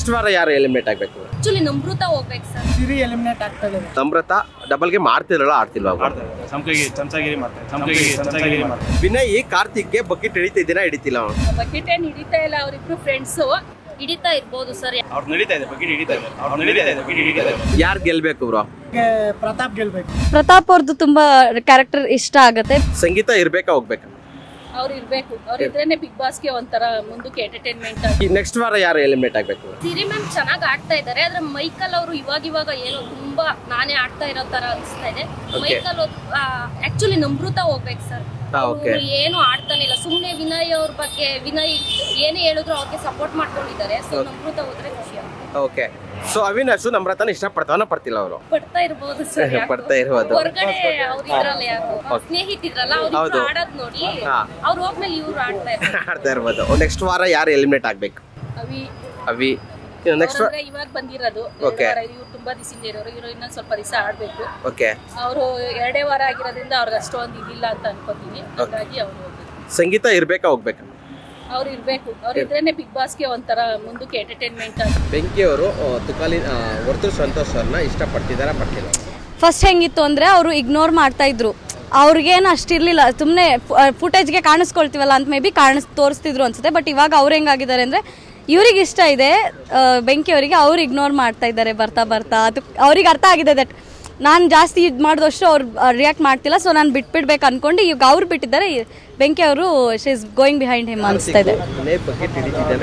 Next ವಾರ ಯಾರು eliminate ಆಗಬೇಕು ಆಕ್ಚುಲಿ ನಮೃತ ಹೋಗ್ಬೇಕು ಸರ್ ಸಿರಿ ಎಲಿಮಿನೇಟ್ ಆಗ್ತಾ ಇದೆ ನಮ್ರತ ಡಬಲ್ ಗೇಮ್ ಆಡ್ತಿರಲ್ಲ ಆಡ್ತಿಲ್ವಾ ಅವ್ರು? ಮಾಡ್ತಾರೆ ಚಮಕಗಿ ಚಮಚಗಿರಿ ಮಾಡ್ತಾರೆ ಚಮಕಗಿ ಚಮಚಗಿರಿ ಮಾಡ್ತಾರೆ ವಿನಯ್ ಕಾರ್ತಿಕ್ಗೆ ಬಕೆಟ್ ಹಿಡಿತಿದ್ದೀನ ಹಿಡಿತಿಲ್ಲ ಅವ್ನು ಬಕೆಟ್ ಏನ್ ಹಿಡಿತಾ ಇಲ್ಲ ಅವ್ರಿಬ್ರು ಫ್ರೆಂಡ್ಸ್ ಹಿಡಿತಾ ಇರ್ಬೋದು ಸರ್ ಅವ್ರು ನಡೀತಾ ಇದೆ ಬಕೆಟ್ ಹಿಡಿತಾ ಇದೆ ಅವ್ರು ನಡೀತಾ ಇದೆ ಬಕೆಟ್ ಹಿಡಿತಾ ಇದೆ ಯಾರು ಗೆಲ್ಬೇಕು ಬ್ರೋ ಹೀಗೆ ಪ್ರತಾಪ್ ಗೆಲ್ಬೇಕು ಪ್ರತಾಪ್ ಅವ್ರದ್ದು ತುಂಬಾ ಕ್ಯಾರೆಕ್ಟರ್ ಇಷ್ಟ ಆಗತ್ತೆ ಸಂಗೀತ ಇರ್ಬೇಕಾ ಹೋಗ್ಬೇಕಾ ಅವ್ರು ಇರ್ಬೇಕು ಅವ್ರು ಇದ್ರೇನೆ ಬಿಗ್ ಬಾಸ್ಗೆ ಒಂಥರ ಮುಂದಕ್ಕೆ ಎಂಟರ್ಟೈನ್ಮೆಂಟ್ ನೆಕ್ಸ್ಟ್ ವಾರ ಯಾರು ಎಲಿಮಿನೇಟ್ ಆಗಬೇಕು ಸಿರಿ ಮ್ಯಾಮ್ ಚೆನ್ನಾಗಿ ಆಡ್ತಾ ಇದ್ದಾರೆ ಆದ್ರೆ ಮೈಕಲ್ ಅವರು ಇವಾಗ ಇವಾಗ ಏನೋ ತುಂಬಾ ನಾನೇ ಆಡ್ತಾ ಇರೋ ತರ ಅನಿಸ್ತಾ ಇದೆ ಮೈಕಲ್ ಆಕ್ಚುಲಿ ನಮೃತ ಹೋಗ್ಬೇಕು ಸರ್ ಹಾ, okay. ಏನು ಆಡ್ತಾನೆ ಇಲ್ಲ ಸುಮ್ನೆ ವಿನಯ್ ಅವ್ರ ಬಗ್ಗೆ ವಿನಯ್ ಏನೇ ಹೇಳಿದ್ರು ಅವ್ರಿಗೆ ಸಪೋರ್ಟ್ ಮಾಡ್ಕೊಂಡಿದ್ದಾರೆ ಸೊ ನಮೃತ ಹೋದ್ರೆ ಖುಷಿ ಆಗುತ್ತೆ ಓಕೆ ಸೊ ಅವಿನಾಶು ನಮ್ರತನ ಇಷ್ಟಪಡ್ತಾವನ ಪಡ್ತಿಲ್ಲ ಅವರು ಪಡ್ತಾ ಇರ್ಬೋದು ಸರ್ ಯಾಕೋ. ಪಡ್ತಾ ಇರ್ಬೋದು. ಹೊರಗಡೆ ಅವ್ರು ಇದ್ರಲ್ಲ ಯಾರು ಸ್ನೇಹಿತಿದ್ರಲ್ಲ ಅವ್ರು ಹೌದು. ಆಡೋದ್ ನೋಡಿ ಹಾ. ಅವ್ರು ಹೋದ್ಮೇಲೆ ಇವ್ರು ಆಡ್ತಾ ಇರ್ತಾರೆ ಆಡ್ತಾ ಇರ್ಬೋದು ನೆಕ್ಸ್ಟ್ ವಾರ ಯಾರು ಎಲಿಮಿನೇಟ್ ಆಗಬೇಕು ಅವಿ ಅವಿ ನೆಕ್ಸ್ಟ್ ಅವ್ರಂದ್ರೆ ಇವಾಗ ಬಂದಿರೋದು Okay. ಇವ್ರು ತುಂಬಾ ದಿವಸದಿಂದ ಇರೋರು ಇವ್ರು ಇನ್ನೊಂದ್ ಸ್ವಲ್ಪ ದಿವಸ ಆಡ್ಬೇಕು ಓಕೆ ಅವರು ಎರಡೇ ವಾರ ಆಗಿರೋದ್ರಿಂದ ಅವ್ರಿಗೆ ಅಷ್ಟೊಂದು ಇದಿಲ್ಲ ಅಂತ ಅನ್ಕೋತೀನಿ ಹಾಗಾಗಿ ಅವ್ರು ಸಂಗೀತ ಇರ್ಬೇಕಾ ಹೋಗ್ಬೇಕಾ ಅವ್ರು ಇರ್ಬೇಕು ಅವ್ರು ಇದ್ರೇನೆ ಬಿಗ್ ಬಾಸ್ಗೆ ಒಂಥರ ಮುಂದಕ್ಕೆ ಎಂಟರ್ಟೈನ್ಮೆಂಟ್ ಬೆಂಕಿ ಅವರು ತುಕಾಲಿ ವರ್ತೂರ್ ಸಂತೋಷ್ ಅವ್ರನ್ನ ಇಷ್ಟಪಡ್ತಿದಾರ ಪಡ್ತಿಲ್ಲ ಫಸ್ಟ್ ಹೆಂಗಿತ್ತು ಅಂದ್ರೆ ಅವರು ಇಗ್ನೋರ್ ಮಾಡ್ತಾ ಇದ್ರು ಅವ್ರಿಗೇನು ಅಷ್ಟಿರ್ಲಿಲ್ಲ ಸುಮ್ಮನೆ ಫುಟೇಜ್ಗೆ ಕಾಣಿಸ್ಕೊಳ್ತೀವಲ್ಲ ಅಂತ ಮೇ ಬಿ ಕಾಣಿಸ್ ತೋರಿಸ್ತಿದ್ರು ಅನ್ಸುತ್ತೆ ಬಟ್ ಇವಾಗ ಅವ್ರು ಹೆಂಗಾಗಿದ್ದಾರೆ ಅಂದ್ರೆ ಇವ್ರಿಗೆ ಇಷ್ಟ ಇದೆ ಆ, ಬೆಂಕಿ ಅವರಿಗೆ ಅವ್ರು ಇಗ್ನೋರ್ ಮಾಡ್ತಾ ಇದ್ದಾರೆ ಬರ್ತಾ ಬರ್ತಾ ಅದು ಅವ್ರಿಗೆ ಅರ್ಥ ಆಗಿದೆ ದಟ್ ನಾನು ಜಾಸ್ತಿ ಇದು ಮಾಡಿದಷ್ಟು ಅವ್ರು ರಿಯಾಕ್ಟ್ ಮಾಡ್ತಿಲ್ಲ ಸೊ ನಾನು ಬಿಟ್ಬಿಡ್ಬೇಕು ಅನ್ಕೊಂಡು ಈಗ ಅವ್ರು ಬಿಟ್ಟಿದ್ದಾರೆ ಬೆಂಕಿ ಅವರು she is going behind him ಅನಿಸ್ತಾ ಇದೆ ಬಕೆಟ್ ಹಿಡಿತಿದ್ದಾನೆ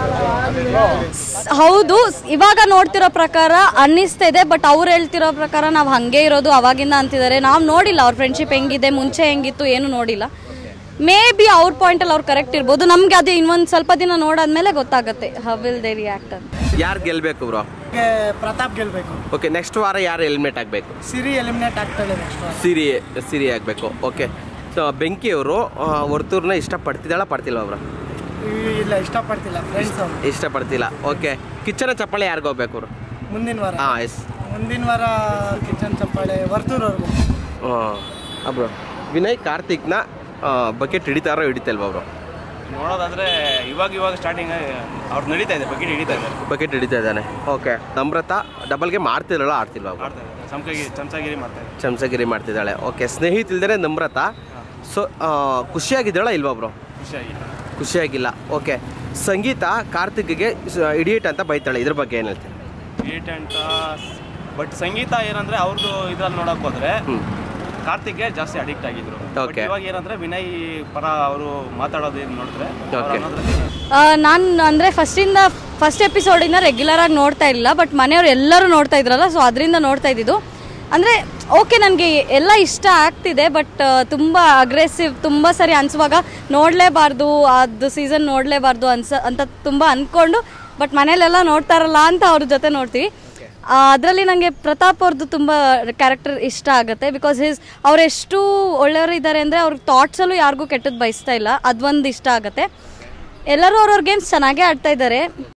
ಹೌದು ಇವಾಗ ನೋಡ್ತಿರೋ ಪ್ರಕಾರ ಅನ್ನಿಸ್ತಾ ಇದೆ ಬಟ್ ಅವ್ರು ಹೇಳ್ತಿರೋ ಪ್ರಕಾರ ನಾವು ಹಂಗೆ ಇರೋದು ಅವಾಗಿಂದ ಅಂತಿದ್ದಾರೆ ನಾವು ನೋಡಿಲ್ಲ ಅವ್ರ ಫ್ರೆಂಡ್ಶಿಪ್ ಹೆಂಗಿದೆ ಮುಂಚೆ ಹೆಂಗಿತ್ತು ಏನು ನೋಡಿಲ್ಲ ಮೇ ಬಿ ಅವ್ರ ಪಾಯಿಂಟಲ್ಲಿ ಅವ್ರು ಕರೆಕ್ಟ್ ಇರ್ಬೋದು ನಮ್ಗೆ ಅದು ಇನ್ನೊಂದು ಸ್ವಲ್ಪ ದಿನ ನೋಡಾದ್ಮೇಲೆ ಗೊತ್ತಾಗುತ್ತೆ ಹೌ ವಿಲ್ ದೇ ರಿಯಾಕ್ಟ್ ಅಂತ ಯಾರು ಗೆಲ್ಬೇಕು ಬ್ರೋ ಹೀಗೆ ಪ್ರತಾಪ್ ಗೆಲ್ಬೇಕು ಓಕೆ ನೆಕ್ಸ್ಟ್ ವಾರ ಯಾರು ಎಲಿಮಿನೇಟ್ ಆಗಬೇಕು ಸಿರಿ ಎಲಿಮಿನೇಟ್ ಆಗ್ತಾ ಇದೆ ನೆಕ್ಸ್ಟ್ ವಾರ ಸಿರಿ ಸಿರಿ ಆಗಬೇಕು ಓಕೆ ಸೊ ಬೆಂಕಿಯವರು ವರ್ತೂರ್ನ ಇಷ್ಟಪಡ್ತಿದ್ದಾಳ ಪಡ್ತಿಲ್ವ ಬ್ರೋ ಈ- ಇಲ್ಲ ಇಷ್ಟಪಡ್ತಿಲ್ಲ ಫ್ರೆಂಡ್ಸ್ ಅವರು ಇಷ್ಟಪಡ್ತಿಲ್ಲ ಓಕೆ ಕಿಚ್ಚನ ಚಪ್ಪಾಳೆ ಯಾರಿಗೂ ಹೋಗ್ಬೇಕು ಅವರು ಮುಂದಿನ ವಾರ ಹಾಂ ಎಸ್ ಮುಂದಿನ ವಾರ ಕಿಚನ್ ಚಪ್ಪಾಳೆ ವರ್ತೂರವ್ರಿಗೂ ಹಾಂ ಬ್ರೋ ವಿನಯ್ ಕಾರ್ತಿಕ್ನ ಬಕೆಟ್ ಹಿಡಿತಾರೋ ಹಿಡಿತಲ್ವ ಬ್ರೋ ನೋಡೋದಾದ್ರೆ ಇವಾಗ ಇವಾಗ ಸ್ಟಾರ್ಟಿಂಗ್ ಅವ್ರು ನಡೀತಾ ಇದೆ ಬಕೆಟ್ ಹಿಡಿತಾ ಇದೆ ಬಕೆಟ್ ಹಿಡಿತಾ ಇದ್ದಾನೆ ಓಕೆ ನಮ್ರತ ಡಬಲ್ ಗೇಮ್ ಆಡ್ತಿರಲ್ಲ ಆಡ್ತಿಲ್ವ ಬ್ರೋ ಮಾಡ್ತಾರೆ ಚಮಕಗಿ ಚಮಚಗಿರಿ ಮಾಡ್ತಾರೆ ಚಮಚಗಿರಿ ಮಾಡ್ತಿದ್ದಾಳೆ ಓಕೆ ಸ್ನೇಹಿತಿಲ್ದೇ ನಮ್ರತ ಸೊ ಖುಷಿಯಾಗಿದ್ದಾಳ ಇಲ್ವಾ ಬ್ರೋ ಖುಷಿಯಾಗಿ ಖುಷಿಯಾಗಿಲ್ಲ ಓಕೆ ಸಂಗೀತ ಕಾರ್ತಿಕ್ಗೆ ಇಡಿಯೇಟ್ ಅಂತ ಬೈತಾಳೆ ಇದ್ರ ಬಗ್ಗೆ ಏನು ಹೇಳ್ತೀನಿ ಏಟ್ ಅಂತ ಬಟ್ ಸಂಗೀತ ಏನಂದ್ರೆ ಅವ್ರದ್ದು ಇದ್ರಲ್ಲಿ ನೋಡಕ್ ಹೋದ್ರೆ ಹ್ಞೂ ಕಾರ್ತಿಕ್ಗೆ ಜಾಸ್ತಿ ಅಡಿಕ್ಟ್ ಆಗಿದ್ರು But Okay. ಇವಾಗ ಏನಂದ್ರೆ ವಿನಯ್ ಪರ ಅವರು ಮಾತಾಡೋದು ಏನ್ ನೋಡಿದ್ರೆ ಅವ್ರು Okay. ಅನ್ನೋದ್ರಲ್ಲಿ ನಾನು ಅಂದರೆ ಫಸ್ಟಿಂದ ಫಸ್ಟ್ ಎಪಿಸೋಡಿಂದ ರೆಗ್ಯುಲರ್ ಆಗಿ ನೋಡ್ತಾ ಇಲ್ಲ ಬಟ್ ಮನೆಯವ್ರು ಎಲ್ಲರೂ ನೋಡ್ತಾ ಇದ್ರಲ್ಲ ಸೊ ಅದರಿಂದ ನೋಡ್ತಾ ಇದ್ದಿದ್ದು ಅಂದರೆ ಓಕೆ ನನಗೆ ಎಲ್ಲ ಇಷ್ಟ ಆಗ್ತಿದೆ ಬಟ್ ತುಂಬ ಅಗ್ರೆಸಿವ್ ತುಂಬ ಸರಿ ಅನ್ಸುವಾಗ ನೋಡಲೇಬಾರ್ದು ಅದು ಸೀಸನ್ ನೋಡಲೇಬಾರ್ದು ಅನ್ಸ ಅಂತ ತುಂಬ ಅಂದ್ಕೊಂಡು ಬಟ್ ಮನೇಲೆಲ್ಲ ನೋಡ್ತಾರಲ್ಲ ಅಂತ ಅವ್ರ ಜೊತೆ ನೋಡ್ತೀವಿ ಅದರಲ್ಲಿ ನನಗೆ ಪ್ರತಾಪ್ ಅವ್ರದ್ದು ತುಂಬ ಕ್ಯಾರೆಕ್ಟರ್ ಇಷ್ಟ ಆಗುತ್ತೆ ಬಿಕಾಸ್ ಹಿಸ್ ಅವರೆಷ್ಟು ಒಳ್ಳೆಯವರು ಇದ್ದಾರೆ ಅಂದರೆ ಅವ್ರ ಥಾಟ್ಸಲ್ಲೂ ಯಾರಿಗೂ ಕೆಟ್ಟದ್ದು ಬಯಸ್ತಾ ಇಲ್ಲ ಅದೊಂದು ಇಷ್ಟ ಆಗುತ್ತೆ ಎಲ್ಲರೂ ಅವ್ರವ್ರ ಗೇಮ್ಸ್ ಚೆನ್ನಾಗೇ ಆಡ್ತಾ ಇದ್ದಾರೆ